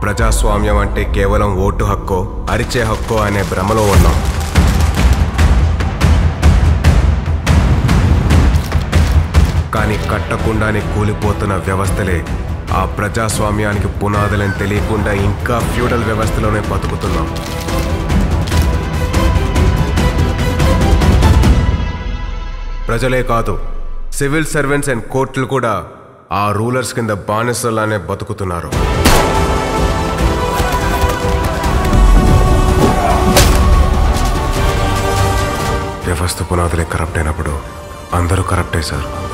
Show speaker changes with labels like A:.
A: ప్రజాస్వామ్యం అంటే కేవలం ఓటు హక్కో అరిచే హక్కో అనే భ్రమలో ఉన్నాం కానీ కట్టకుండానే కూలిపోతున్న వ్యవస్థలే ఆ ప్రజాస్వామ్యానికి పునాదులని తెలియకుండా ఇంకా ఫ్యూడల్ వ్యవస్థలోనే బతుకుతున్నాం ప్రజలే కాదు సివిల్ సర్వెంట్స్ అండ్ కోర్టులు కూడా ఆ రూలర్స్ కింద బానిసలానే బతుకుతున్నారు వ్యవస్థ పునాదులే కరప్ట్ అయినప్పుడు అందరూ కరప్టే సార్